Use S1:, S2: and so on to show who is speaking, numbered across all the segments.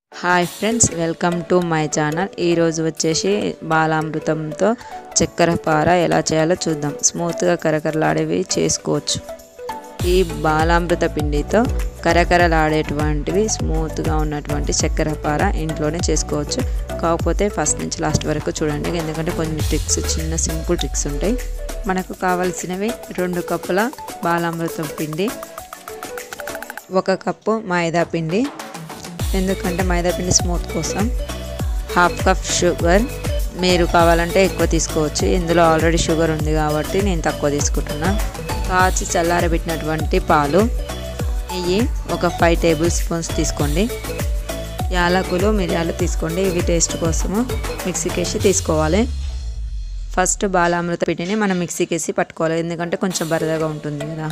S1: hi friends welcome to my channel ఈరోజు వచ్చేసి బాలామృతంతో చక్కెర పార ఎలా చేయాలో చూద్దాం స్మూత్గా కరకరలాడేవి చేసుకోవచ్చు ఈ బాలామృత పిండితో కరకరలాడేటువంటివి స్మూత్గా ఉన్నటువంటి చక్కెర పార ఇంట్లోనే చేసుకోవచ్చు కాకపోతే ఫస్ట్ నుంచి లాస్ట్ వరకు చూడండి ఎందుకంటే కొన్ని ట్రిక్స్ చిన్న సింపుల్ ట్రిక్స్ ఉంటాయి మనకు కావలసినవి రెండు కప్పుల బాలామృతం పిండి ఒక కప్పు మైదా పిండి ఎందుకంటే మైదా పిండి స్మూత్ కోసం హాఫ్ కప్ షుగర్ మీరు కావాలంటే ఎక్కువ తీసుకోవచ్చు ఇందులో ఆల్రెడీ షుగర్ ఉంది కాబట్టి నేను తక్కువ తీసుకుంటున్నా కాచి చల్లారబెట్టినటువంటి పాలు నెయ్యి ఒక ఫైవ్ టేబుల్ స్పూన్స్ తీసుకోండి యాలకులు మిరియాలు తీసుకోండి ఇవి టేస్ట్ కోసము మిక్సీకి వేసి తీసుకోవాలి ఫస్ట్ బాలామృత పిండిని మనం మిక్సీకి వేసి పట్టుకోవాలి ఎందుకంటే కొంచెం బరదగా ఉంటుంది కదా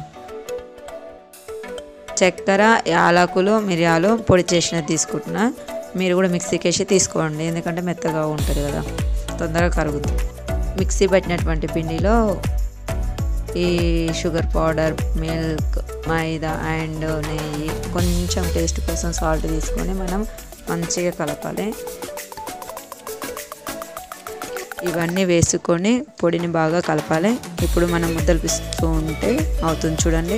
S1: చక్కెర యాలకులు మిరియాలు పొడి చేసినది తీసుకుంటున్నా మీరు కూడా మిక్సీకి వేసి తీసుకోండి ఎందుకంటే మెత్తగా ఉంటుంది కదా తొందరగా కరుగుతుంది మిక్సీ పట్టినటువంటి పిండిలో ఈ sugar powder milk maida and నెయ్యి కొంచెం టేస్ట్ కోసం సాల్ట్ తీసుకొని మనం మంచిగా కలపాలి ఇవన్నీ వేసుకొని పొడిని బాగా కలపాలి ఇప్పుడు మనం ముద్దలు పిస్తూ ఉంటే అవుతుంది చూడండి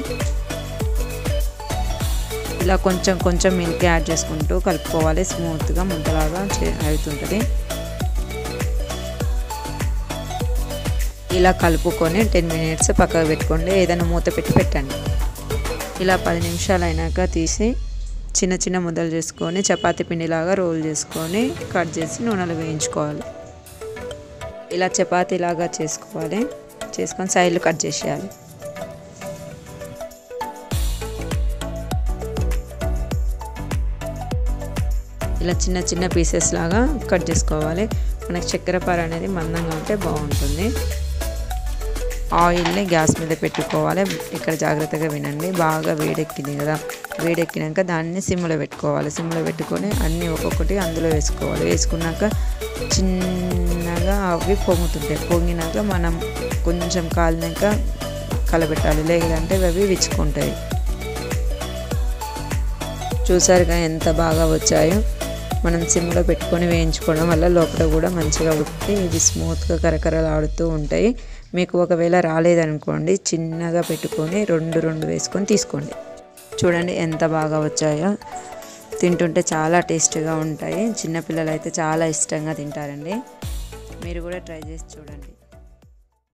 S1: ఇలా కొంచెం కొంచెం మిల్క్ యాడ్ చేసుకుంటూ కలుపుకోవాలి స్మూత్గా ముద్దలాగా అవుతుంటుంది ఇలా కలుపుకొని టెన్ మినిట్స్ పక్కకు పెట్టుకోండి ఏదైనా మూత పెట్టి పెట్టండి ఇలా పది నిమిషాలు అయినాక తీసి చిన్న చిన్న ముద్దలు చేసుకొని చపాతీ పిండిలాగా రోల్ చేసుకొని కట్ చేసి నూనెలో వేయించుకోవాలి ఇలా చపాతీలాగా చేసుకోవాలి చేసుకొని సైడ్లు కట్ చేసేయాలి ఇలా చిన్న చిన్న పీసెస్ లాగా కట్ చేసుకోవాలి మనకి చక్కెర పార అనేది మందంగా ఉంటే బాగుంటుంది ఆయిల్ని గ్యాస్ మీద పెట్టుకోవాలి ఇక్కడ జాగ్రత్తగా వినండి బాగా వేడెక్కింది కదా వేడెక్కినాక దాన్ని సిమ్లో పెట్టుకోవాలి సిమ్లో పెట్టుకొని అన్నీ ఒక్కొక్కటి అందులో వేసుకోవాలి వేసుకున్నాక చిన్నగా అవి పొంగుతుంటాయి పొంగినాక మనం కొంచెం కాలినాక కలబెట్టాలి లేదంటే అవి విచ్చుకుంటాయి చూసారుగా ఎంత బాగా వచ్చాయో మనం సిమ్లో పెట్టుకొని వేయించుకోవడం వల్ల లోపల కూడా మంచిగా ఉట్టి ఇవి స్మూత్గా కరకరలాడుతూ ఉంటాయి మీకు ఒకవేళ రాలేదనుకోండి చిన్నగా పెట్టుకొని రెండు రెండు వేసుకొని తీసుకోండి చూడండి ఎంత బాగా వచ్చాయో తింటుంటే చాలా టేస్ట్గా ఉంటాయి చిన్నపిల్లలు అయితే చాలా ఇష్టంగా తింటారండి మీరు కూడా ట్రై చేసి చూడండి